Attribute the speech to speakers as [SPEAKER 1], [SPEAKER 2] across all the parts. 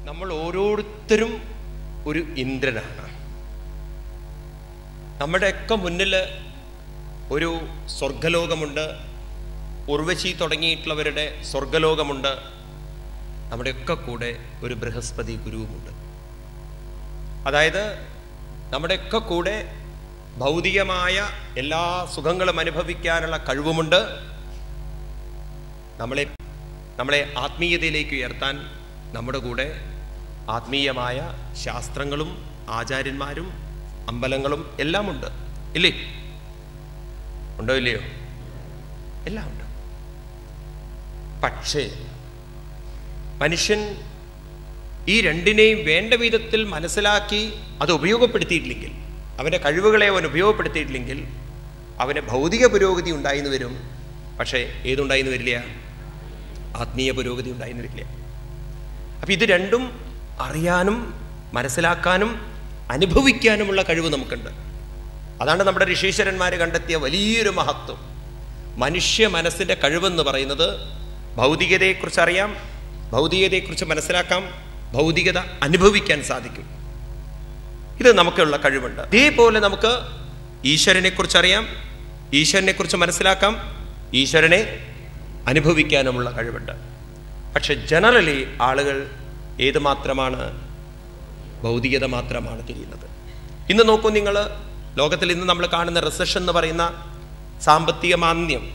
[SPEAKER 1] നമ്മൾ ഓരോരുത്തരും ഒരു ഇന്ദ്രനാണ് നമ്മുടെയൊക്കെ മുന്നിൽ ഒരു സ്വർഗലോകമുണ്ട് ഉർവശി തുടങ്ങിയിട്ടുള്ളവരുടെ സ്വർഗലോകമുണ്ട് നമ്മുടെയൊക്കെ കൂടെ ഒരു ബൃഹസ്പതി ഗുരുവുമുണ്ട് അതായത് നമ്മുടെയൊക്കെ കൂടെ ഭൗതികമായ എല്ലാ സുഖങ്ങളും അനുഭവിക്കാനുള്ള കഴിവുമുണ്ട് നമ്മളെ നമ്മളെ ആത്മീയതയിലേക്ക് ഉയർത്താൻ നമ്മുടെ കൂടെ ആത്മീയമായ ശാസ്ത്രങ്ങളും ആചാര്യന്മാരും അമ്പലങ്ങളും എല്ലാം ഉണ്ട് ഇല്ലേ ഉണ്ടോ ഇല്ലയോ എല്ലാം ഉണ്ട് പക്ഷേ മനുഷ്യൻ ഈ രണ്ടിനെയും വേണ്ട വിധത്തിൽ മനസ്സിലാക്കി അത് ഉപയോഗപ്പെടുത്തിയിട്ടില്ലെങ്കിൽ അവൻ്റെ കഴിവുകളെ അവൻ ഉപയോഗപ്പെടുത്തിയിട്ടില്ലെങ്കിൽ അവന് ഭൗതിക പുരോഗതി ഉണ്ടായിന്ന് വരും പക്ഷേ ഏതുണ്ടായിന്ന് വരില്ല ആത്മീയ പുരോഗതി ഉണ്ടായിന്ന് വരില്ല അപ്പം ഇത് രണ്ടും അറിയാനും മനസ്സിലാക്കാനും അനുഭവിക്കാനുമുള്ള കഴിവ് നമുക്കുണ്ട് അതാണ് നമ്മുടെ ഋഷീശ്വരന്മാർ കണ്ടെത്തിയ വലിയൊരു മഹത്വം മനുഷ്യ മനസ്സിൻ്റെ കഴിവെന്ന് പറയുന്നത് ഭൗതികതയെക്കുറിച്ച് അറിയാം ഭൗതികതയെക്കുറിച്ച് മനസ്സിലാക്കാം ഭൗതികത അനുഭവിക്കാൻ സാധിക്കും ഇത് നമുക്കുള്ള കഴിവുണ്ട് ഇതേപോലെ നമുക്ക് ഈശ്വരനെ കുറിച്ച് അറിയാം ഈശ്വരനെ കുറിച്ച് മനസ്സിലാക്കാം ഈശ്വരനെ അനുഭവിക്കാനുമുള്ള കഴിവുണ്ട് പക്ഷെ ജനറലി ആളുകൾ ഏത് മാത്രമാണ് ഭൗതികത മാത്രമാണ് തിരിയുന്നത് ഇന്ന് നോക്കൂ നിങ്ങൾ ലോകത്തിൽ ഇന്ന് നമ്മൾ കാണുന്ന റിസഷൻ എന്ന് പറയുന്ന സാമ്പത്തിക മാന്ദ്യം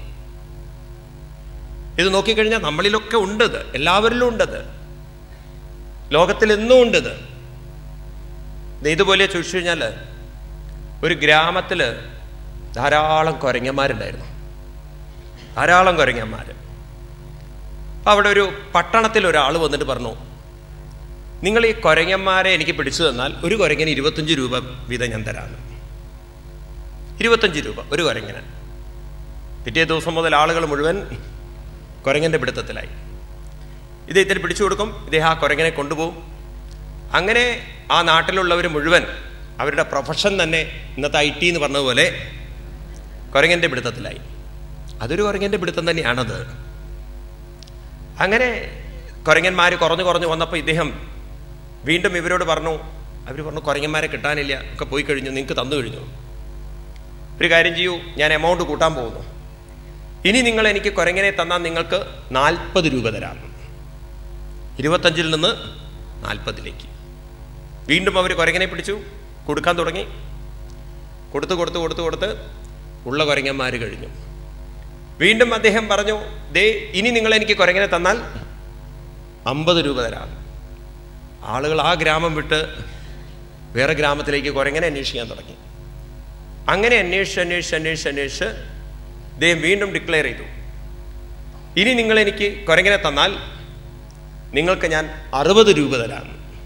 [SPEAKER 1] ഇത് നോക്കിക്കഴിഞ്ഞാൽ നമ്മളിലൊക്കെ ഉണ്ടത് എല്ലാവരിലും ഉണ്ടത് ലോകത്തിൽ എന്നും ഉണ്ടത് ദേ ഇതുപോലെ ചോദിച്ചു കഴിഞ്ഞാൽ ഒരു ഗ്രാമത്തിൽ ധാരാളം കുരങ്ങന്മാരുണ്ടായിരുന്നു ധാരാളം കുരങ്ങന്മാർ അപ്പം അവിടെ ഒരു പട്ടണത്തിൽ ഒരാൾ വന്നിട്ട് പറഞ്ഞു നിങ്ങൾ ഈ കുരങ്ങന്മാരെ എനിക്ക് പിടിച്ചു തന്നാൽ ഒരു കുരങ്ങന് ഇരുപത്തഞ്ച് രൂപ വീതം ഞാൻ തരാമെന്ന് ഇരുപത്തഞ്ച് രൂപ ഒരു കുരങ്ങന് പിറ്റേ ദിവസം മുതൽ ആളുകൾ മുഴുവൻ കുരങ്ങൻ്റെ പിടുത്തത്തിലായി ഇദ്ദേഹത്തിന് പിടിച്ചു കൊടുക്കും ഇദ്ദേഹം ആ കുരങ്ങനെ കൊണ്ടുപോകും അങ്ങനെ ആ നാട്ടിലുള്ളവർ മുഴുവൻ അവരുടെ പ്രൊഫഷൻ തന്നെ ഇന്നത്തെ ഐ ടി എന്ന് പറഞ്ഞതുപോലെ കുരങ്ങൻ്റെ പിടുത്തത്തിലായി അതൊരു കുരങ്ങൻ്റെ പിടുത്തം തന്നെയാണത് അങ്ങനെ കുരങ്ങന്മാർ കുറഞ്ഞു കുറഞ്ഞു വന്നപ്പോൾ ഇദ്ദേഹം വീണ്ടും ഇവരോട് പറഞ്ഞു അവർ പറഞ്ഞു കുരങ്ങന്മാരെ കിട്ടാനില്ല ഒക്കെ പോയി കഴിഞ്ഞു നിങ്ങൾക്ക് തന്നു കഴിഞ്ഞു ഒരു കാര്യം ചെയ്യൂ ഞാൻ എമൗണ്ട് കൂട്ടാൻ പോകുന്നു ഇനി നിങ്ങൾ എനിക്ക് കുരങ്ങനെ തന്നാൽ നിങ്ങൾക്ക് നാൽപ്പത് രൂപ തരാം ഇരുപത്തഞ്ചിൽ നിന്ന് നാൽപ്പതിലേക്ക് വീണ്ടും അവർ കുരങ്ങനെ പിടിച്ചു കൊടുക്കാൻ തുടങ്ങി കൊടുത്ത് കൊടുത്ത് കൊടുത്ത് കൊടുത്ത് ഉള്ള കുരങ്ങന്മാർ കഴിഞ്ഞു വീണ്ടും അദ്ദേഹം പറഞ്ഞു ദേ ഇനി നിങ്ങൾ എനിക്ക് കുരങ്ങനെ തന്നാൽ അമ്പത് രൂപ തരാം ആളുകൾ ആ ഗ്രാമം വിട്ട് വേറെ ഗ്രാമത്തിലേക്ക് കുരങ്ങനെ അന്വേഷിക്കാൻ തുടങ്ങി അങ്ങനെ അന്വേഷിച്ച് അന്വേഷിച്ച് അന്വേഷിച്ച് അന്വേഷിച്ച് അദ്ദേഹം വീണ്ടും ഡിക്ലെയർ ചെയ്തു ഇനി നിങ്ങൾ എനിക്ക് കുരങ്ങനെ തന്നാൽ നിങ്ങൾക്ക് ഞാൻ അറുപത് രൂപ തരാം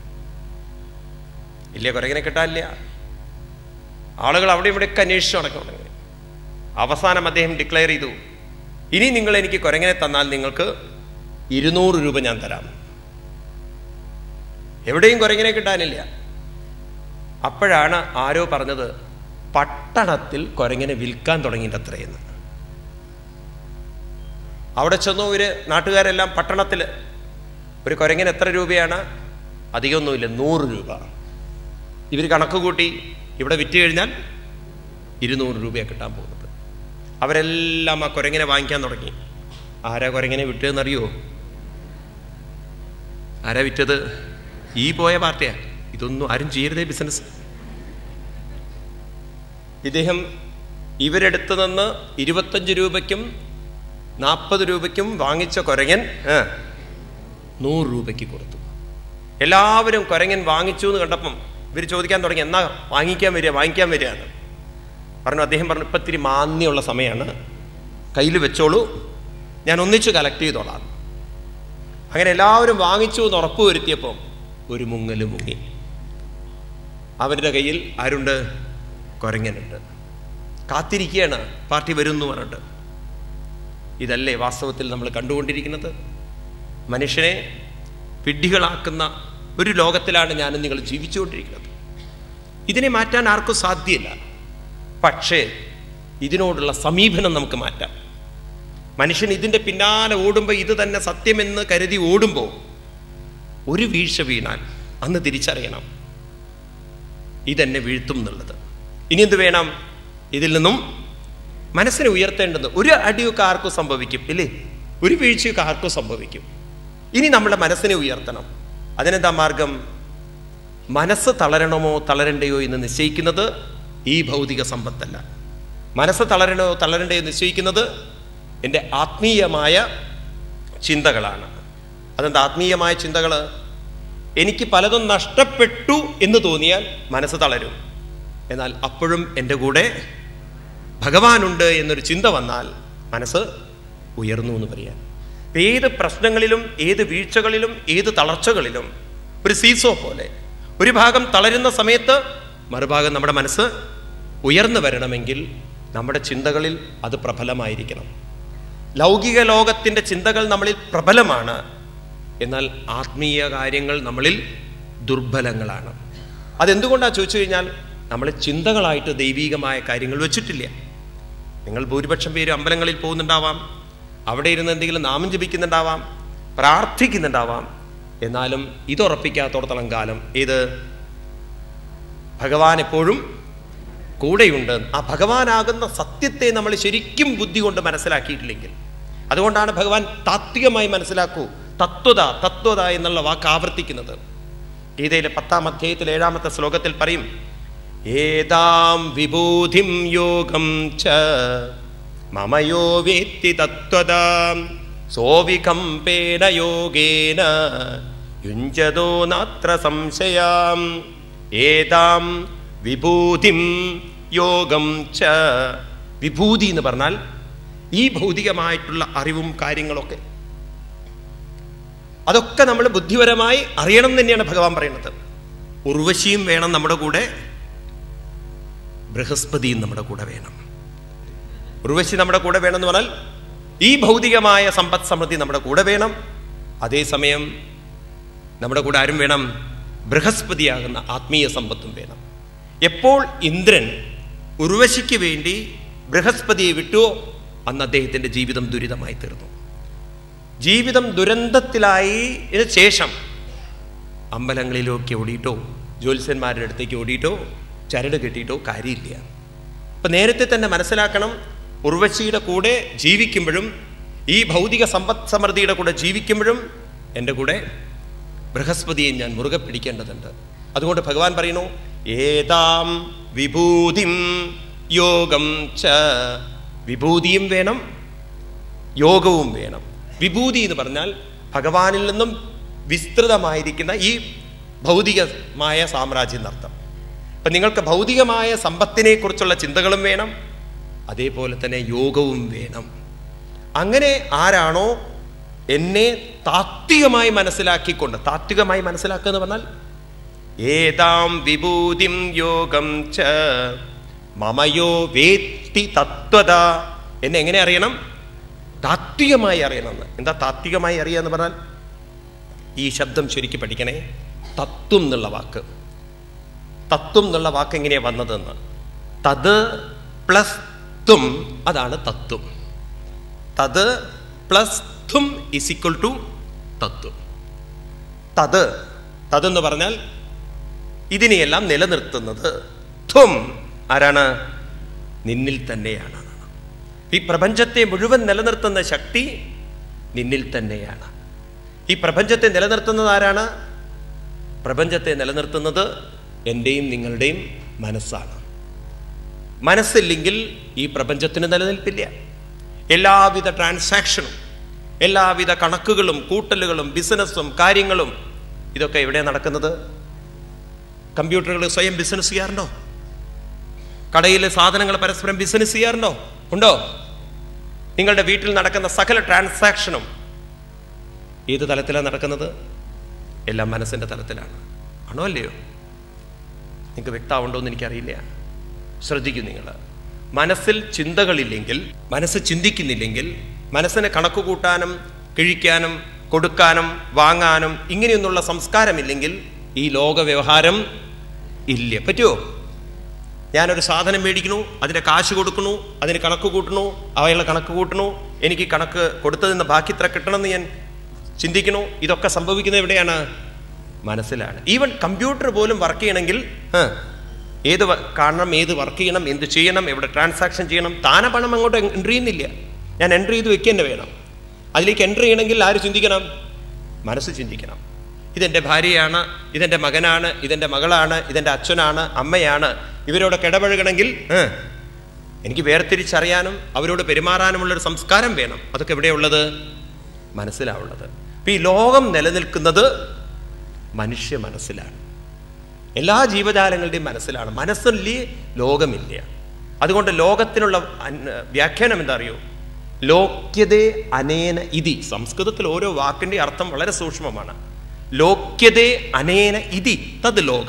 [SPEAKER 1] ഇല്ല കുരങ്ങനെ കിട്ടാനില്ല ആളുകൾ അവിടെ ഇവിടെയൊക്കെ അന്വേഷിച്ച് നടക്കാൻ തുടങ്ങി അവസാനം അദ്ദേഹം ഡിക്ലെയർ ചെയ്തു ഇനി നിങ്ങൾ എനിക്ക് കുരങ്ങനെ തന്നാൽ നിങ്ങൾക്ക് ഇരുന്നൂറ് രൂപ ഞാൻ തരാം എവിടെയും കുരങ്ങനെ കിട്ടാനില്ല അപ്പോഴാണ് ആരോ പറഞ്ഞത് പട്ടണത്തിൽ കുരങ്ങനെ വിൽക്കാൻ തുടങ്ങിയിട്ട് അത്രയെന്ന് അവിടെ ചെന്നു ഒരു നാട്ടുകാരെല്ലാം പട്ടണത്തിൽ ഒരു കുരങ്ങനെ എത്ര രൂപയാണ് അധികമൊന്നുമില്ല നൂറ് രൂപ ഇവർ കണക്ക് കൂട്ടി ഇവിടെ വിറ്റ് കഴിഞ്ഞാൽ ഇരുന്നൂറ് രൂപയാണ് കിട്ടാൻ പോകുന്നത് അവരെല്ലാം ആ കുരങ്ങനെ വാങ്ങിക്കാൻ തുടങ്ങി ആരാ കുരങ്ങനെ വിറ്റതെന്നറിയോ ആരാ വിറ്റത് ഈ പോയ പാർട്ടിയാ ഇതൊന്നും ആരും ചെയ്യരുതേ ബിസിനസ് ഇദ്ദേഹം ഇവരെടുത്ത് നിന്ന് ഇരുപത്തഞ്ച് രൂപയ്ക്കും നാൽപ്പത് രൂപയ്ക്കും വാങ്ങിച്ച കുരങ്ങൻ ആ, നൂറ് രൂപയ്ക്ക് കൊടുത്തു എല്ലാവരും കുരങ്ങൻ വാങ്ങിച്ചു എന്ന് കണ്ടപ്പം ഇവർ ചോദിക്കാൻ തുടങ്ങി എന്നാ വാങ്ങിക്കാൻ വരിക വാങ്ങിക്കാൻ വരിക എന്ന് പറഞ്ഞു അദ്ദേഹം പറഞ്ഞു ഇപ്പം ഇത്തിരി മാന്യമുള്ള സമയമാണ് കയ്യിൽ വെച്ചോളൂ ഞാൻ ഒന്നിച്ച് കലക്ട് ചെയ്തോളാം അങ്ങനെ എല്ലാവരും വാങ്ങിച്ചു എന്ന് ഉറപ്പ് വരുത്തിയപ്പം ഒരു മുങ്ങല് മുങ്ങി അവരുടെ കയ്യിൽ ആരുണ്ട് കുരങ്ങനുണ്ട് കാത്തിരിക്കുകയാണ് പാർട്ടി വരും എന്ന് പറഞ്ഞിട്ട് ഇതല്ലേ വാസ്തവത്തിൽ നമ്മൾ കണ്ടുകൊണ്ടിരിക്കുന്നത് മനുഷ്യനെ വിഡ്ഢികളാക്കുന്ന ഒരു ലോകത്തിലാണ് ഞാനും നിങ്ങൾ ജീവിച്ചുകൊണ്ടിരിക്കുന്നത് ഇതിനെ മാറ്റാൻ ആർക്കും സാധ്യമല്ല പക്ഷേ ഇതിനോടുള്ള സമീപനം നമുക്ക് മാറ്റാം മനുഷ്യൻ ഇതിൻ്റെ പിന്നാലെ ഓടുമ്പോൾ ഇത് തന്നെ സത്യമെന്ന് കരുതി ഓടുമ്പോൾ ഒരു വീഴ്ച വീണാൽ അന്ന് തിരിച്ചറിയണം ഇതെന്നെ വീഴ്ത്തും എന്നുള്ളത് ഇനി എന്ത് വേണം ഇതിൽ നിന്നും മനസ്സിനെ ഉയർത്തേണ്ടത് ഒരു അടിയൊക്കെ ആർക്കും സംഭവിക്കും ഇല്ലേ ഒരു വീഴ്ചയൊക്കെ ആർക്കും സംഭവിക്കും ഇനി നമ്മുടെ മനസ്സിനെ ഉയർത്തണം അതിനെന്താ മാർഗം മനസ്സ് തളരണമോ തളരണ്ടയോ എന്ന് നിശ്ചയിക്കുന്നത് ഈ ഭൗതിക സമ്പത്തല്ല മനസ്സ് തളരണോ തളരണ്ടയോ എന്ന് നിശ്ചയിക്കുന്നത് എൻ്റെ ആത്മീയമായ ചിന്തകളാണ് അതെന്താ ആത്മീയമായ ചിന്തകൾ എനിക്ക് പലതും നഷ്ടപ്പെട്ടു എന്ന് തോന്നിയാൽ മനസ്സ് തളരും എന്നാൽ അപ്പോഴും എൻ്റെ കൂടെ ഭഗവാനുണ്ട് എന്നൊരു ചിന്ത വന്നാൽ മനസ്സ് ഉയർന്നു എന്ന് പറയാൻ ഇപ്പൊ ഏത് പ്രശ്നങ്ങളിലും ഏത് വീഴ്ചകളിലും ഏത് തളർച്ചകളിലും ഒരു സീസോ പോലെ ഒരു ഭാഗം തളരുന്ന സമയത്ത് മറുഭാഗം നമ്മുടെ മനസ്സ് ഉയർന്നു വരണമെങ്കിൽ നമ്മുടെ ചിന്തകളിൽ അത് പ്രബലമായിരിക്കണം ലൗകിക ലോകത്തിൻ്റെ ചിന്തകൾ നമ്മളിൽ പ്രബലമാണ് എന്നാൽ ആത്മീയ കാര്യങ്ങൾ നമ്മളിൽ ദുർബലങ്ങളാണ് അതെന്തുകൊണ്ടാണ് ചോദിച്ചു കഴിഞ്ഞാൽ നമ്മൾ ചിന്തകളായിട്ട് ദൈവീകമായ കാര്യങ്ങൾ വെച്ചിട്ടില്ല നിങ്ങൾ ഭൂരിപക്ഷം പേര് അമ്പലങ്ങളിൽ പോകുന്നുണ്ടാവാം അവിടെ ഇരുന്ന് എന്തെങ്കിലും നാമം ജപിക്കുന്നുണ്ടാവാം പ്രാർത്ഥിക്കുന്നുണ്ടാവാം എന്നാലും ഇതുറപ്പിക്കാത്തോടത്തോളം കാലം ഇത് ഭഗവാൻ എപ്പോഴും കൂടെയുണ്ട് ആ ഭഗവാനാകുന്ന സത്യത്തെ നമ്മൾ ശരിക്കും ബുദ്ധി കൊണ്ട് മനസ്സിലാക്കിയിട്ടില്ലെങ്കിൽ അതുകൊണ്ടാണ് ഭഗവാൻ താത്വികമായി മനസ്സിലാക്കൂ തത്വത തത്വത എന്നുള്ള വാക്ക് ആവർത്തിക്കുന്നത് ഗീതയിലെ പത്താം അധ്യായത്തിൽ ഏഴാമത്തെ ശ്ലോകത്തിൽ പറയും ഏതാം വിഭൂതിം യോഗം ച മമയോ വേത്തി തത്വതാം സോവികമ്പേന യോഗേന യുഞ്ചതോ നാത്ര സംശയാം ഏതാം വിഭൂതിം യോഗം ച വിഭൂതി എന്ന് പറഞ്ഞാൽ ഈ ഭൗതികമായിട്ടുള്ള അറിവും കാര്യങ്ങളൊക്കെ അതൊക്കെ നമ്മൾ ബുദ്ധിപരമായി അറിയണം എന്ന് തന്നെയാണ് ഭഗവാൻ പറയുന്നത് ഉർവശിയും വേണം നമ്മുടെ കൂടെ ബൃഹസ്പതിയും നമ്മുടെ കൂടെ വേണം ഉർവശി നമ്മുടെ കൂടെ വേണമെന്ന് പറഞ്ഞാൽ ഈ ഭൗതികമായ സമ്പദ് സമൃദ്ധി നമ്മുടെ കൂടെ വേണം അതേസമയം നമ്മുടെ കൂടെ ആരും വേണം ബൃഹസ്പതിയാകുന്ന ആത്മീയ സമ്പത്തും വേണം എപ്പോൾ ഇന്ദ്രൻ ഉർവശിക്ക് വേണ്ടി ബൃഹസ്പതിയെ വിട്ടുവോ അന്ന് അദ്ദേഹത്തിന്റെ ജീവിതം ദുരിതമായി തീർന്നു ജീവിതം ദുരന്തത്തിലായി ഇതിന് ശേഷം അമ്പലങ്ങളിലൊക്കെ ഓടിയിട്ടോ ജ്യോത്സ്യന്മാരുടെ അടുത്തേക്ക് ഓടിയിട്ടോ ചരട് കെട്ടിയിട്ടോ കാര്യമില്ല അപ്പൊ നേരത്തെ തന്നെ മനസ്സിലാക്കണം ഉർവശിയുടെ കൂടെ ജീവിക്കുമ്പോഴും ഈ ഭൗതിക സമ്പദ് സമൃദ്ധിയുടെ കൂടെ ജീവിക്കുമ്പോഴും എൻ്റെ കൂടെ ബൃഹസ്പതിയെ ഞാൻ മുറുകെ പിടിക്കേണ്ടതുണ്ട് അതുകൊണ്ട് ഭഗവാൻ പറയുന്നു ഏതാം വിഭൂതിം യോഗം ച വിഭൂതിയും വേണം യോഗവും വേണം വിഭൂതി എന്ന് പറഞ്ഞാൽ ഭഗവാനിൽ നിന്നും വിസ്തൃതമായിരിക്കുന്ന ഈ ഭൗതികമായ സാമ്രാജ്യം എന്നർത്ഥം അപ്പൊ നിങ്ങൾക്ക് ഭൗതികമായ സമ്പത്തിനെ കുറിച്ചുള്ള ചിന്തകളും വേണം അതേപോലെ തന്നെ യോഗവും വേണം അങ്ങനെ ആരാണോ എന്നെ താത്വികമായി മനസ്സിലാക്കിക്കൊണ്ട് താത്വികമായി മനസ്സിലാക്കുക എന്ന് പറഞ്ഞാൽ ഏതാം വിഭൂതിം യോഗം ച മമയോ വേത്തി തത്വത എന്നെ എങ്ങനെ അറിയണം താത്വികമായി അറിയണമെന്ന് എന്താ താത്വികമായി അറിയുക എന്ന് പറഞ്ഞാൽ ഈ ശബ്ദം ശരിക്കും പഠിക്കണേ തത്വം എന്നുള്ള വാക്ക് തത്വം എന്നുള്ള വാക്ക് എങ്ങനെയാ വന്നതെന്ന് തത് പ്ലസ് ത്വം അതാണ് തത്വം തത് പ്ലസ് ത്വം ഇസ് ഈക്വൽ ടു തത്വം തത് തതെന്ന് പറഞ്ഞാൽ ഇതിനെയെല്ലാം നിലനിർത്തുന്നത് ത്വം ആരാണ് നിന്നിൽ തന്നെയാണ് ഈ പ്രപഞ്ചത്തെ മുഴുവൻ നിലനിർത്തുന്ന ശക്തി നിന്നിൽ തന്നെയാണ് ഈ പ്രപഞ്ചത്തെ നിലനിർത്തുന്നത് ആരാണ് പ്രപഞ്ചത്തെ നിലനിർത്തുന്നത് എൻ്റെയും നിങ്ങളുടെയും മനസ്സാണ് മനസ്സില്ലെങ്കിൽ ഈ പ്രപഞ്ചത്തിന് നിലനിൽപ്പില്ല എല്ലാവിധ ട്രാൻസാക്ഷനും എല്ലാവിധ കണക്കുകളും കൂട്ടലുകളും ബിസിനസ്സും കാര്യങ്ങളും ഇതൊക്കെ എവിടെയാണ് നടക്കുന്നത് കമ്പ്യൂട്ടറുകൾ സ്വയം ബിസിനസ് ചെയ്യാറുണ്ടോ കടയിലെ സാധനങ്ങൾ പരസ്പരം ബിസിനസ് ചെയ്യാറുണ്ടോ ഉണ്ടോ നിങ്ങളുടെ വീട്ടിൽ നടക്കുന്ന സകല ട്രാൻസാക്ഷനും ഏത് തലത്തിലാണ് നടക്കുന്നത് എല്ലാം മനസ്സിൻ്റെ തലത്തിലാണ് ആണോ അല്ലയോ നിങ്ങൾക്ക് വ്യക്തമാവുണ്ടോ എന്ന് എനിക്കറിയില്ല ശ്രദ്ധിക്കും നിങ്ങൾ മനസ്സിൽ ചിന്തകളില്ലെങ്കിൽ മനസ്സ് ചിന്തിക്കുന്നില്ലെങ്കിൽ മനസ്സിനെ കണക്ക് കൂട്ടാനും കിഴിക്കാനും കൊടുക്കാനും വാങ്ങാനും ഇങ്ങനെയൊന്നുള്ള സംസ്കാരമില്ലെങ്കിൽ ഈ ലോക വ്യവഹാരം ഇല്ല പറ്റുമോ ഞാനൊരു സാധനം മേടിക്കണു അതിൻ്റെ കാശ് കൊടുക്കണു അതിന് കണക്ക് കൂട്ടണു അവയുള്ള കണക്ക് കൂട്ടണു എനിക്ക് കണക്ക് കൊടുത്തതിന് ബാക്കി ഇത്ര കിട്ടണമെന്ന് ഞാൻ ചിന്തിക്കണു ഇതൊക്കെ സംഭവിക്കുന്നത് എവിടെയാണ് മനസ്സിലാണ് ഈവൻ കമ്പ്യൂട്ടർ പോലും വർക്ക് ചെയ്യണമെങ്കിൽ ആ, ഏത് വ- കാണണം ഏത് വർക്ക് ചെയ്യണം എന്ത് ചെയ്യണം എവിടെ ട്രാൻസാക്ഷൻ ചെയ്യണം താന പണം അങ്ങോട്ട് എൻട്രി ചെയ്യുന്നില്ല ഞാൻ എൻട്രി ചെയ്ത് വെക്കുക തന്നെ വേണം അതിലേക്ക് എൻട്രി ചെയ്യണമെങ്കിൽ ആര് ചിന്തിക്കണം മനസ്സ് ചിന്തിക്കണം ഇതെൻ്റെ ഭാര്യയാണ് ഇതെൻ്റെ മകനാണ് ഇതെൻ്റെ മകളാണ് ഇതെൻ്റെ അച്ഛനാണ് അമ്മയാണ് ഇവരോടൊക്കെ ഇടപഴകണമെങ്കിൽ ഏ, എനിക്ക് വേർതിരിച്ചറിയാനും അവരോട് പെരുമാറാനുമുള്ളൊരു സംസ്കാരം വേണം അതൊക്കെ എവിടെയുള്ളത് മനസ്സിലാവുള്ളത് അപ്പൊ ഈ ലോകം നിലനിൽക്കുന്നത് മനുഷ്യ മനസ്സിലാണ് എല്ലാ ജീവജാലങ്ങളുടെയും മനസ്സിലാണ് മനസ്സില്ലേ ലോകമില്ല അതുകൊണ്ട് ലോകത്തിനുള്ള അൻ- വ്യാഖ്യാനം എന്താ അറിയോ ലോക്യതേ അനേന ഇതി സംസ്കൃതത്തിൽ ഓരോ വാക്കിന്റെ അർത്ഥം വളരെ സൂക്ഷ്മമാണ് ലോക്യതേ അനേന ഇതി തത് ലോക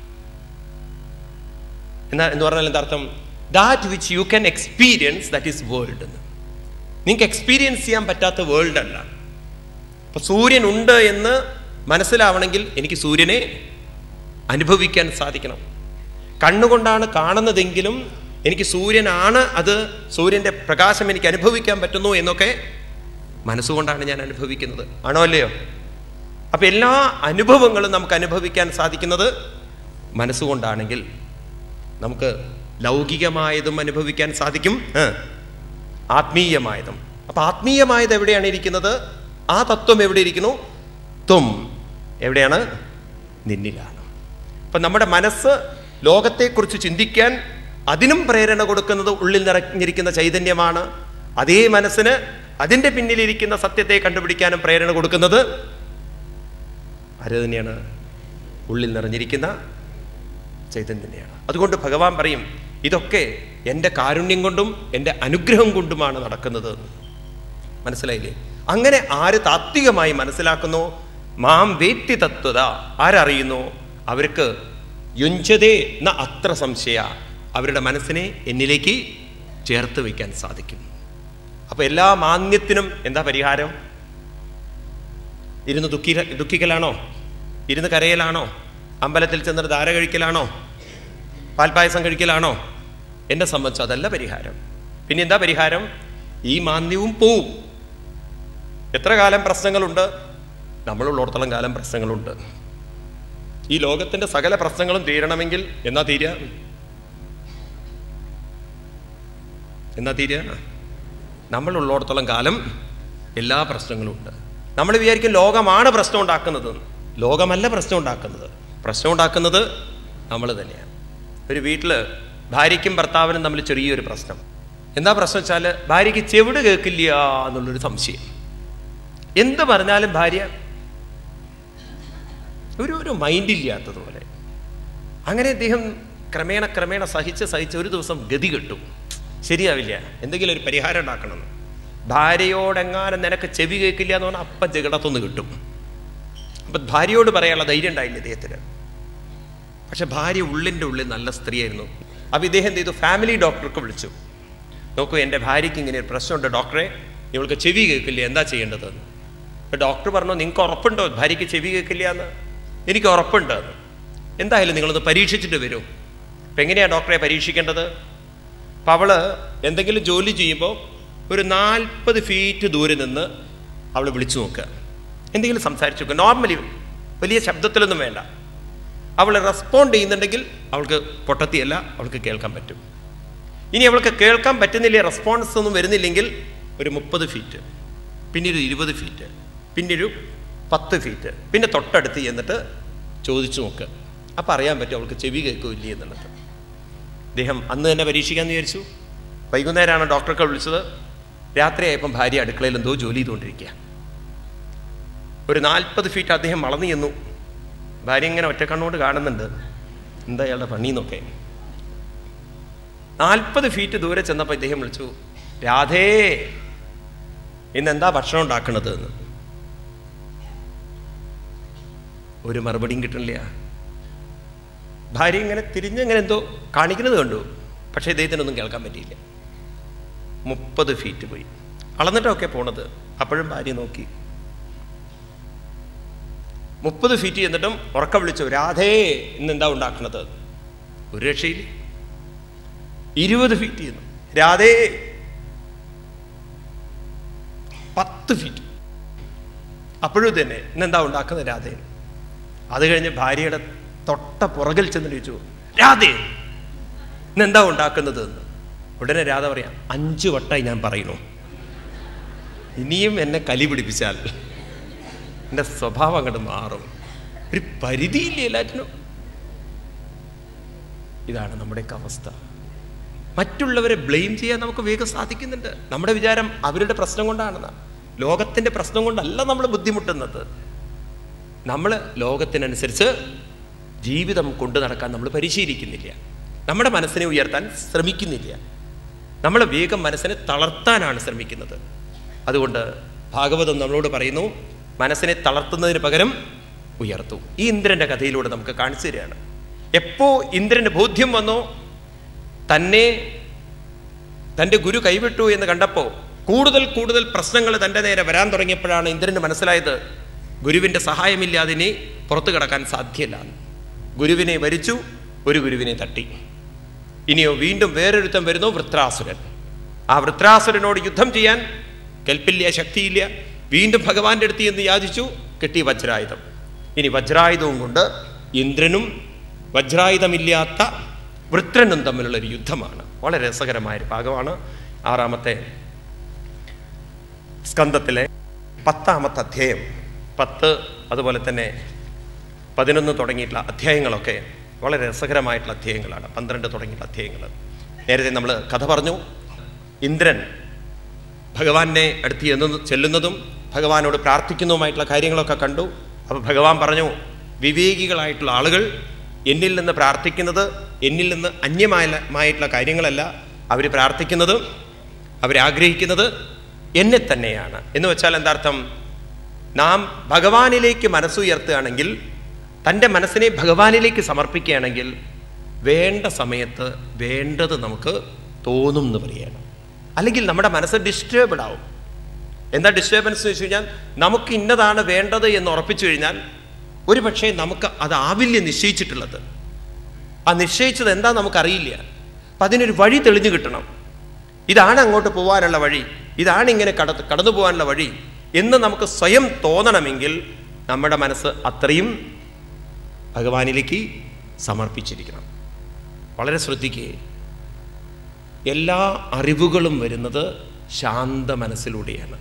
[SPEAKER 1] എന്നാ എന്ന് പറഞ്ഞാൽ എന്താ അർത്ഥം that which you can experience that is world എന്ന് നിങ്ങൾക്ക് എക്സ്പീരിയൻസ് ചെയ്യാൻ പറ്റാത്ത വേൾഡ് അല്ല അപ്പൊ സൂര്യൻ ഉണ്ട് എന്ന് മനസ്സിലാവണമെങ്കിൽ എനിക്ക് സൂര്യനെ അനുഭവിക്കാൻ സാധിക്കണം കണ്ണുകൊണ്ടാണ് കാണുന്നതെങ്കിലും എനിക്ക് സൂര്യനാണ് അത് സൂര്യന്റെ പ്രകാശം എനിക്ക് അനുഭവിക്കാൻ പറ്റുന്നു എന്നൊക്കെ മനസ്സുകൊണ്ടാണ് ഞാൻ അനുഭവിക്കുന്നത് ആണോ അല്ലയോ അപ്പൊ എല്ലാ അനുഭവങ്ങളും നമുക്ക് അനുഭവിക്കാൻ സാധിക്കുന്നത് മനസ്സുകൊണ്ടാണെങ്കിൽ നമുക്ക് ലൗകികമായതും അനുഭവിക്കാൻ സാധിക്കും ഏ, ആത്മീയമായതും അപ്പൊ ആത്മീയമായത് എവിടെയാണ് ഇരിക്കുന്നത് ആ തത്വം എവിടെ ഇരിക്കുന്നു ത്വം എവിടെയാണ് നിന്നിലാണ് അപ്പൊ നമ്മുടെ മനസ്സ് ലോകത്തെക്കുറിച്ച് ചിന്തിക്കാൻ അതിനും പ്രേരണ കൊടുക്കുന്നത് ഉള്ളിൽ നിറഞ്ഞിരിക്കുന്ന ചൈതന്യമാണ് അതേ മനസ്സിന് അതിൻ്റെ പിന്നിലിരിക്കുന്ന സത്യത്തെ കണ്ടുപിടിക്കാനും പ്രേരണ കൊടുക്കുന്നത് ആര് തന്നെയാണ് ഉള്ളിൽ നിറഞ്ഞിരിക്കുന്ന ചൈതന്യം തന്നെയാണ് അതുകൊണ്ട് ഭഗവാൻ പറയും ഇതൊക്കെ എൻ്റെ കാരുണ്യം കൊണ്ടും എൻ്റെ അനുഗ്രഹം കൊണ്ടുമാണ് നടക്കുന്നത് മനസ്സിലായില്ലേ അങ്ങനെ ആര് താത്വികമായി മനസ്സിലാക്കുന്നു മാം വേത്തി തത്വത ആരറിയുന്നു അവർക്ക് യുഞ്ചതേ ന അത്ര സംശയ അവരുടെ മനസ്സിനെ എന്നിലേക്ക് ചേർത്ത് വയ്ക്കാൻ സാധിക്കും അപ്പൊ എല്ലാ മാന്യത്തിനും എന്താ പരിഹാരം ഇരുന്ന് ദുഃഖി ദുഃഖിക്കലാണോ ഇരുന്ന് കരയലാണോ അമ്പലത്തിൽ ചെന്നിട്ട് ധാര കഴിക്കലാണോ പാൽപ്പായസം കഴിക്കലാണോ എന്നെ സംബന്ധിച്ച് അതല്ല പരിഹാരം പിന്നെ എന്താ പരിഹാരം ഈ മാന്യവും പോവും എത്ര കാലം പ്രശ്നങ്ങളുണ്ട് നമ്മളുള്ളിടത്തോളം കാലം പ്രശ്നങ്ങളുണ്ട് ഈ ലോകത്തിന്റെ സകല പ്രശ്നങ്ങളും തീരണമെങ്കിൽ എന്നാ തീരുക എന്നാ തീരുക നമ്മളുള്ളിടത്തോളം കാലം എല്ലാ പ്രശ്നങ്ങളും ഉണ്ട് നമ്മൾ വിചാരിക്കും ലോകമാണ് പ്രശ്നം ഉണ്ടാക്കുന്നത് ലോകമല്ല പ്രശ്നം ഉണ്ടാക്കുന്നത് പ്രശ്നം ഉണ്ടാക്കുന്നത് നമ്മൾ തന്നെയാണ് ഒരു വീട്ടിൽ ഭാര്യയ്ക്കും ഭർത്താവിനും തമ്മിൽ ചെറിയൊരു പ്രശ്നം എന്താ പ്രശ്നം വെച്ചാൽ ഭാര്യയ്ക്ക് ചെവിട് കേൾക്കില്ല എന്നുള്ളൊരു സംശയം എന്ത് പറഞ്ഞാലും ഭാര്യ ഒരു ഒരു മൈൻഡില്ലാത്തതുപോലെ അങ്ങനെ അദ്ദേഹം ക്രമേണ ക്രമേണ സഹിച്ച് സഹിച്ച് ഒരു ദിവസം ഗതി കിട്ടും ശരിയാവില്ല എന്തെങ്കിലും ഒരു പരിഹാരം ഉണ്ടാക്കണം ഭാര്യയോടെങ്ങാനും നിനക്ക് ചെവി കേൾക്കില്ല എന്ന് പറഞ്ഞാൽ അപ്പം ജഗടത്തൊന്ന് കിട്ടും അപ്പം ഭാര്യയോട് പറയാനുള്ള ധൈര്യം ഉണ്ടായില്ല ഇദ്ദേഹത്തിന് പക്ഷെ ഭാര്യ ഉള്ളിൻ്റെ ഉള്ളിൽ നല്ല സ്ത്രീയായിരുന്നു അപ്പം ഇദ്ദേഹം എന്ത് ചെയ്തു ഫാമിലി ഡോക്ടർക്ക് വിളിച്ചു നോക്കൂ എൻ്റെ ഭാര്യയ്ക്ക് ഇങ്ങനെ ഒരു പ്രശ്നമുണ്ട് ഡോക്ടറെ ഇവൾക്ക് ചെവി കേൾക്കില്ല എന്താ ചെയ്യേണ്ടതെന്ന് അപ്പോൾ ഡോക്ടർ പറഞ്ഞു നിങ്ങൾക്ക് ഉറപ്പുണ്ടോ ഭാര്യയ്ക്ക് ചെവി കേൾക്കില്ല എന്ന് എനിക്ക് ഉറപ്പുണ്ട് എന്ന് എന്തായാലും നിങ്ങളൊന്ന് പരീക്ഷിച്ചിട്ട് വരൂ അപ്പം എങ്ങനെയാണ് ഡോക്ടറെ പരീക്ഷിക്കേണ്ടത് അപ്പം അവള് എന്തെങ്കിലും ജോലി ചെയ്യുമ്പോൾ ഒരു നാൽപ്പത് ഫീറ്റ് ദൂരെ നിന്ന് അവൾ വിളിച്ചു നോക്കുക എന്തെങ്കിലും സംസാരിച്ചു നോക്കുക നോർമലി വലിയ ശബ്ദത്തിലൊന്നും വേണ്ട അവൾ റെസ്പോണ്ട് ചെയ്യുന്നുണ്ടെങ്കിൽ അവൾക്ക് പൊട്ടത്തിയല്ല അവൾക്ക് കേൾക്കാൻ പറ്റും ഇനി അവൾക്ക് കേൾക്കാൻ പറ്റുന്നില്ല റെസ്പോൺസ് ഒന്നും വരുന്നില്ലെങ്കിൽ ഒരു മുപ്പത് ഫീറ്റ് പിന്നെ ഒരു ഇരുപത് ഫീറ്റ് പിന്നെ ഒരു പത്ത് ഫീറ്റ് പിന്നെ തൊട്ടടുത്ത് ചെന്നിട്ട് ചോദിച്ചു നോക്കുക അപ്പം അറിയാൻ പറ്റും അവൾക്ക് ചെവി കേൾക്കില്ല എന്നുള്ളത് അദ്ദേഹം അന്ന് തന്നെ പരീക്ഷിക്കാമെന്ന് വിചാരിച്ചു വൈകുന്നേരമാണ് ഡോക്ടർക്ക് വിളിച്ചത് രാത്രിയായപ്പം ഭാര്യ അടുക്കളയിൽ എന്തോ ജോലി ചെയ്തുകൊണ്ടിരിക്കുക ഒരു നാൽപ്പത് ഫീറ്റ് അദ്ദേഹം വളർന്നു ചെന്നു ഭാര്യ ഇങ്ങനെ ഒറ്റക്കണ്ണോട് കാണുന്നുണ്ട് എന്താ അയാളുടെ പണിന്നൊക്കെ നാൽപ്പത് ഫീറ്റ് ദൂരെ ചെന്നപ്പോൾ ഇദ്ദേഹം വിളിച്ചു രാധേ ഇന്ന് എന്താ ഭക്ഷണം ഉണ്ടാക്കണത് എന്ന് ഒരു മറുപടിയും കിട്ടണില്ല ഭാര്യ ഇങ്ങനെ തിരിഞ്ഞിങ്ങനെ എന്തോ കാണിക്കുന്നത് കണ്ടു പക്ഷേ ഇദ്ദേഹത്തിനൊന്നും കേൾക്കാൻ പറ്റിയില്ല മുപ്പത് ഫീറ്റ് പോയി അളന്നിട്ടൊക്കെ പോണത് അപ്പോഴും ഭാര്യ നോക്കി മുപ്പത് ഫീറ്റ് ചെന്നിട്ടും ഉറക്ക വിളിച്ചു രാധേ ഇന്ന് എന്താ ഉണ്ടാക്കണത് ഒരു രക്ഷയില്ല ഇരുപത് ഫീറ്റ് ചെന്നു രാധേ പത്ത് ഫീറ്റ് അപ്പോഴും തന്നെ ഇന്നെന്താ ഉണ്ടാക്കുന്നത് രാധേ അത് കഴിഞ്ഞ് ഭാര്യയുടെ തൊട്ട പുറകിൽ ചെന്ന് ചോദിച്ചു രാധേ ഇന്നെന്താ ഉണ്ടാക്കുന്നത് എന്ന് ഉടനെ രാധ പറയാം അഞ്ചു വട്ടായി ഞാൻ പറയുന്നു ഇനിയും എന്നെ കലി പിടിപ്പിച്ചാൽ എൻ്റെ സ്വഭാവം അങ്ങോട്ട് മാറും ഒരു പരിധിയില്ലേ എല്ലാറ്റിനും ഇതാണ് നമ്മുടെയൊക്കെ അവസ്ഥ മറ്റുള്ളവരെ ബ്ലെയിം ചെയ്യാൻ നമുക്ക് വേഗം സാധിക്കുന്നുണ്ട് നമ്മുടെ വിചാരം അവരുടെ പ്രശ്നം കൊണ്ടാണെന്ന് ലോകത്തിന്റെ പ്രശ്നം കൊണ്ടല്ല നമ്മൾ ബുദ്ധിമുട്ടുന്നത് നമ്മൾ ലോകത്തിനനുസരിച്ച് ജീവിതം കൊണ്ടു നടക്കാൻ നമ്മൾ പരിശീലിക്കുന്നില്ല നമ്മുടെ മനസ്സിനെ ഉയർത്താൻ ശ്രമിക്കുന്നില്ല നമ്മൾ വേഗം മനസ്സിനെ തളർത്താനാണ് ശ്രമിക്കുന്നത് അതുകൊണ്ട് ഭാഗവതം നമ്മളോട് പറയുന്നു മനസ്സിനെ തളർത്തുന്നതിന് പകരം ഉയർത്തു ഈ ഇന്ദ്രന്റെ കഥയിലൂടെ നമുക്ക് കാണിച്ചു തരികയാണ് എപ്പോ ഇന്ദ്രന് ബോധ്യം വന്നോ തന്നെ തൻ്റെ ഗുരു കൈവിട്ടു എന്ന് കണ്ടപ്പോൾ കൂടുതൽ കൂടുതൽ പ്രശ്നങ്ങൾ തൻ്റെ നേരെ വരാൻ തുടങ്ങിയപ്പോഴാണ് ഇന്ദ്രന് മനസ്സിലായത് ഗുരുവിൻ്റെ സഹായമില്ലാതെ ഇനി പുറത്തു കിടക്കാൻ സാധ്യമല്ല ഗുരുവിനെ വരിച്ചു ഒരു ഗുരുവിനെ തട്ടി ഇനിയോ വീണ്ടും വേറൊരുത്തം വരുന്നു വൃത്രാസുരൻ ആ വൃത്രാസുരനോട് യുദ്ധം ചെയ്യാൻ കൽപ്പില്ല ശക്തിയില്ല വീണ്ടും ഭഗവാന്റെ അടുത്ത് എന്ന് യാചിച്ചു കിട്ടി വജ്രായുധം ഇനി വജ്രായുധവും കൊണ്ട് ഇന്ദ്രനും വജ്രായുധമില്ലാത്ത വൃത്രനും തമ്മിലുള്ള ഒരു യുദ്ധമാണ് വളരെ രസകരമായ ഒരു ഭാഗമാണ് ആറാമത്തെ സ്കന്ധത്തിലെ പത്താമത്തെ അധ്യായം പത്ത് അതുപോലെ തന്നെ പതിനൊന്ന് തുടങ്ങിയിട്ടുള്ള അധ്യായങ്ങളൊക്കെ വളരെ രസകരമായിട്ടുള്ള അധ്യായങ്ങളാണ് പന്ത്രണ്ട് തുടങ്ങിയിട്ടുള്ള അധ്യായങ്ങൾ നേരത്തെ നമ്മൾ കഥ പറഞ്ഞു ഇന്ദ്രൻ ഭഗവാന്റെ അടുത്ത് ചെന്നു ചെല്ലുന്നതും ഭഗവാനോട് പ്രാർത്ഥിക്കുന്നതുമായിട്ടുള്ള കാര്യങ്ങളൊക്കെ കണ്ടു അപ്പോൾ ഭഗവാൻ പറഞ്ഞു വിവേകികളായിട്ടുള്ള ആളുകൾ എന്നിൽ നിന്ന് പ്രാർത്ഥിക്കുന്നത് എന്നിൽ നിന്ന് അന്യമായിട്ടുള്ള കാര്യങ്ങളല്ല അവർ പ്രാർത്ഥിക്കുന്നത് അവരാഗ്രഹിക്കുന്നത് എന്നെ തന്നെയാണ് എന്ന് വെച്ചാൽ എന്താർത്ഥം നാം ഭഗവാനിലേക്ക് മനസ്സുയർത്തുകയാണെങ്കിൽ തൻ്റെ മനസ്സിനെ ഭഗവാനിലേക്ക് സമർപ്പിക്കുകയാണെങ്കിൽ വേണ്ട സമയത്ത് വേണ്ടത് നമുക്ക് തോന്നും എന്ന് പറയണം അല്ലെങ്കിൽ നമ്മുടെ മനസ്സ് ഡിസ്റ്റേബിഡ് ആവും എന്താ ഡിസ്റ്റർബൻസ് എന്ന് വെച്ച് കഴിഞ്ഞാൽ നമുക്ക് ഇന്നതാണ് വേണ്ടത് എന്ന് ഉറപ്പിച്ചു കഴിഞ്ഞാൽ ഒരു പക്ഷേ നമുക്ക് അതാവില്ല നിശ്ചയിച്ചിട്ടുള്ളത് ആ നിശ്ചയിച്ചത് എന്താ നമുക്കറിയില്ല അപ്പം അതിനൊരു വഴി തെളിഞ്ഞു കിട്ടണം ഇതാണ് അങ്ങോട്ട് പോകാനുള്ള വഴി ഇതാണ് ഇങ്ങനെ കട കടന്നു പോകാനുള്ള വഴി എന്ന് നമുക്ക് സ്വയം തോന്നണമെങ്കിൽ നമ്മുടെ മനസ്സ് അത്രയും ഭഗവാനിലേക്ക് സമർപ്പിച്ചിരിക്കണം വളരെ ശ്രദ്ധിക്കുക എല്ലാ അറിവുകളും വരുന്നത് ശാന്ത മനസ്സിലൂടെയാണ്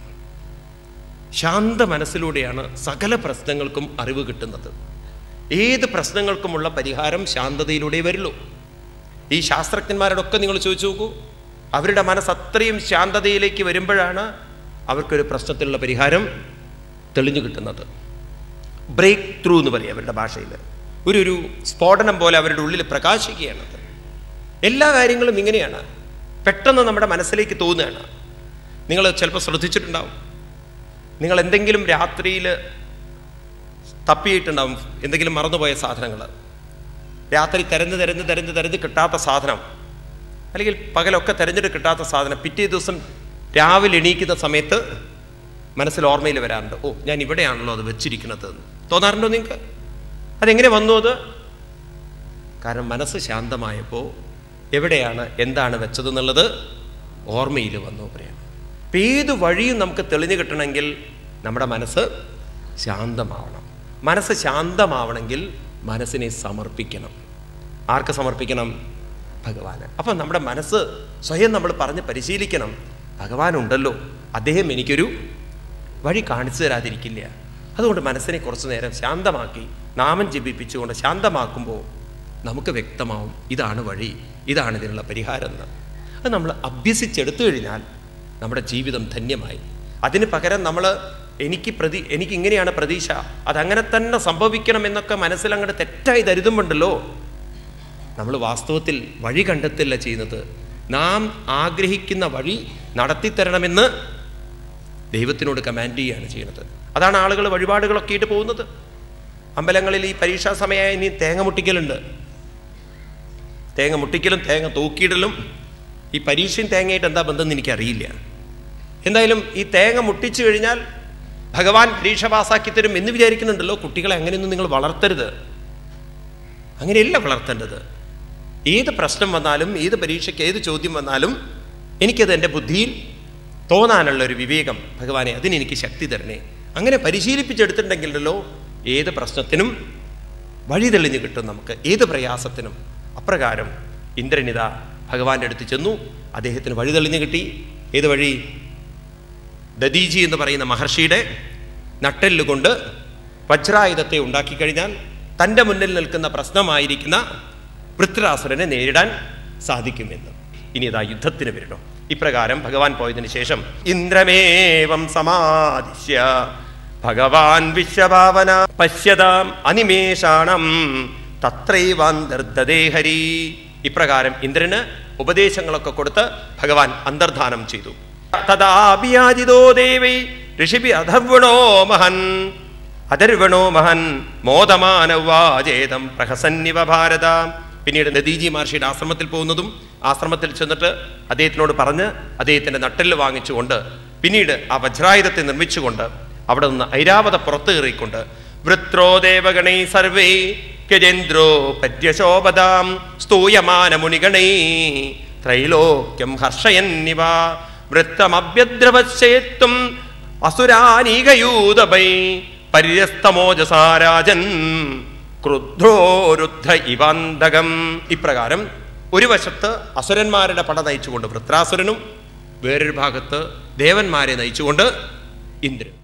[SPEAKER 1] ശാന്ത മനസ്സിലൂടെയാണ് സകല പ്രശ്നങ്ങൾക്കും അറിവ് കിട്ടുന്നത് ഏത് പ്രശ്നങ്ങൾക്കുമുള്ള പരിഹാരം ശാന്തതയിലൂടെ വരുള്ളൂ ഈ ശാസ്ത്രജ്ഞന്മാരോടൊക്കെ നിങ്ങൾ ചോദിച്ചു നോക്കൂ അവരുടെ മനസ്സ് അത്രയും ശാന്തതയിലേക്ക് വരുമ്പോഴാണ് അവർക്കൊരു പ്രശ്നത്തിനുള്ള പരിഹാരം തെളിഞ്ഞു കിട്ടുന്നത് ബ്രേക്ക് ത്രൂ എന്ന് പറയും അവരുടെ ഭാഷയിൽ ഒരു ഒരു സ്ഫോടനം പോലെ അവരുടെ ഉള്ളിൽ പ്രകാശിക്കുകയാണത് എല്ലാ കാര്യങ്ങളും ഇങ്ങനെയാണ് പെട്ടെന്ന് നമ്മുടെ മനസ്സിലേക്ക് തോന്നുകയാണ് നിങ്ങൾ ചിലപ്പോൾ ശ്രദ്ധിച്ചിട്ടുണ്ടാവും നിങ്ങൾ എന്തെങ്കിലും രാത്രിയിൽ തപ്പിയിട്ടുണ്ടാവും എന്തെങ്കിലും മറന്നുപോയ സാധനങ്ങൾ രാത്രി തിരഞ്ഞ് തിരഞ്ഞ് തിരഞ്ഞ് തിരഞ്ഞ് കിട്ടാത്ത സാധനം അല്ലെങ്കിൽ പകലൊക്കെ തിരഞ്ഞെടുത്ത് കിട്ടാത്ത സാധനം പിറ്റേ ദിവസം രാവിലെ എണീക്കുന്ന സമയത്ത് മനസ്സിൽ ഓർമ്മയിൽ വരാറുണ്ട് ഓ ഞാൻ ഇവിടെയാണല്ലോ അത് വെച്ചിരിക്കുന്നത് എന്ന് തോന്നാറുണ്ടോ നിങ്ങൾക്ക് അതെങ്ങനെ വന്നു അത് കാരണം മനസ്സ് ശാന്തമായപ്പോൾ എവിടെയാണ് എന്താണ് വെച്ചതെന്നുള്ളത് ഓർമ്മയിൽ വന്നു പറയാം അപ്പം ഏത് വഴിയും നമുക്ക് തെളിഞ്ഞു കിട്ടണമെങ്കിൽ നമ്മുടെ മനസ്സ് ശാന്തമാവണം മനസ്സ് ശാന്തമാവണമെങ്കിൽ മനസ്സിനെ സമർപ്പിക്കണം ആർക്ക് സമർപ്പിക്കണം ഭഗവാന് അപ്പം നമ്മുടെ മനസ്സ് സ്വയം നമ്മൾ പറഞ്ഞ് പരിശീലിക്കണം ഭഗവാനുണ്ടല്ലോ അദ്ദേഹം എനിക്കൊരു വഴി കാണിച്ചു തരാതിരിക്കില്ല അതുകൊണ്ട് മനസ്സിനെ കുറച്ചു നേരം ശാന്തമാക്കി നാമം ജപിപ്പിച്ചുകൊണ്ട് ശാന്തമാക്കുമ്പോൾ നമുക്ക് വ്യക്തമാവും ഇതാണ് വഴി ഇതാണ് ഇതിനുള്ള പരിഹാരം എന്ന് അത് നമ്മൾ അഭ്യസിച്ചെടുത്തു കഴിഞ്ഞാൽ നമ്മുടെ ജീവിതം ധന്യമായി അതിന് പകരം നമ്മൾ എനിക്ക് പ്രതി എനിക്ക് ഇങ്ങനെയാണ് പ്രതീക്ഷ അതങ്ങനെ തന്നെ സംഭവിക്കണം എന്നൊക്കെ മനസ്സിലങ്ങോട്ട് തെറ്റായി കരുതുമ്പോണ്ടല്ലോ നമ്മൾ വാസ്തവത്തിൽ വഴി കണ്ടെത്തില്ല ചെയ്യുന്നത് നാം ആഗ്രഹിക്കുന്ന വഴി നടത്തിത്തരണമെന്ന് ദൈവത്തിനോട് കമാൻഡ് ചെയ്യുകയാണ് ചെയ്യുന്നത് അതാണ് ആളുകൾ വഴിപാടുകളൊക്കെ ആയിട്ട് പോകുന്നത് അമ്പലങ്ങളിൽ ഈ പരീക്ഷാ സമയമായി ഇനി തേങ്ങ മുട്ടിക്കലുണ്ട് തേങ്ങ മുട്ടിക്കലും തേങ്ങ തൂക്കിയിടലും ഈ പരീക്ഷയും തേങ്ങയായിട്ട് എന്താ ബന്ധം എന്ന് എനിക്കറിയില്ല എന്തായാലും ഈ തേങ്ങ മുട്ടിച്ചു കഴിഞ്ഞാൽ ഭഗവാൻ പരീക്ഷ പാസ്സാക്കി തരും എന്ന് വിചാരിക്കുന്നുണ്ടല്ലോ കുട്ടികളെ അങ്ങനെയൊന്നും നിങ്ങൾ വളർത്തരുത് അങ്ങനെയല്ല വളർത്തേണ്ടത് ഏത് പ്രശ്നം വന്നാലും ഏത് പരീക്ഷയ്ക്ക് ഏത് ചോദ്യം വന്നാലും എനിക്കത് എൻ്റെ ബുദ്ധിയിൽ തോന്നാനുള്ള ഒരു വിവേകം ഭഗവാനെ അതിനെനിക്ക് ശക്തി തരണേ അങ്ങനെ പരിശീലിപ്പിച്ചെടുത്തിട്ടുണ്ടെങ്കിലല്ലോ ഏത് പ്രശ്നത്തിനും വഴി തെളിഞ്ഞു കിട്ടും നമുക്ക് ഏത് പ്രയാസത്തിനും അപ്രകാരം ഇന്ദ്രനിത ഭഗവാന്റെ അടുത്ത് ചെന്നു അദ്ദേഹത്തിന് വഴി തെളിഞ്ഞു കിട്ടി ഏത് വഴി ദദീജി എന്ന് പറയുന്ന മഹർഷിയുടെ നട്ടെല്ലുകൊണ്ട് വജ്രായുധത്തെ ഉണ്ടാക്കിക്കഴിഞ്ഞാൽ തൻ്റെ മുന്നിൽ നിൽക്കുന്ന പ്രശ്നമായിരിക്കുന്ന പൃഥ്വിരാസുരനെ നേരിടാൻ സാധിക്കുമെന്ന് ഇനി ഇതാ യുദ്ധത്തിന് വരണം ഇപ്രകാരം ഭഗവാൻ പോയതിനു ശേഷം ഇന്ദ്രമേവം സമാദിശ്യ ഭഗവാൻ വിശ്വഭാവന പശ്യതാം അനിമേഷാണം തത്രൈവാന്തർദേ ഹരി ഇപ്രകാരം ഇന്ദ്രന് ഉപദേശങ്ങളൊക്കെ കൊടുത്ത് ഭഗവാൻ അന്തർധാനം ചെയ്തു തഥാഭിയാജിതോ ദേവൈ ഋഷിഭി അധർവണോ മഹൻ അധർവണോ മഹൻ മോദമാനവാചേതം പ്രഹസന്നിവ ഭാരത പിന്നീട് നദീജി മഹർഷിയുടെ ആശ്രമത്തിൽ പോകുന്നതും ആശ്രമത്തിൽ ചെന്നിട്ട് അദ്ദേഹത്തിനോട് പറഞ്ഞ് അദ്ദേഹത്തിന്റെ നട്ടെല്ല് വാങ്ങിച്ചുകൊണ്ട് പിന്നീട് ആ വജ്രായുധത്തെ നിർമ്മിച്ചുകൊണ്ട് അവിടെ നിന്ന് ഐരാവത പുറത്തു കയറിക്കൊണ്ട് വൃത്രോ ദേവഗണൈ സർവേ ഗജേന്ദ്രോ പര്യശോഭതാം സ്തൂയമാന മുനിഗണൈ ത്രൈലോക്യം ഹർഷയന്നിവ വൃത്തമഭ്യദ്രവശേത്തും അസുരാനീകയൂതപൈ പരിരസ്തമോജസാരാജൻ ക്രുദ്ധോരുദ്ധ ഇവാന്തകം ഇപ്രകാരം ഒരു വശത്ത് അസുരന്മാരുടെ പട നയിച്ചുകൊണ്ട് വൃത്രാസുരനും വേറൊരു ഭാഗത്ത് ദേവന്മാരെ നയിച്ചുകൊണ്ട് ഇന്ദ്രൻ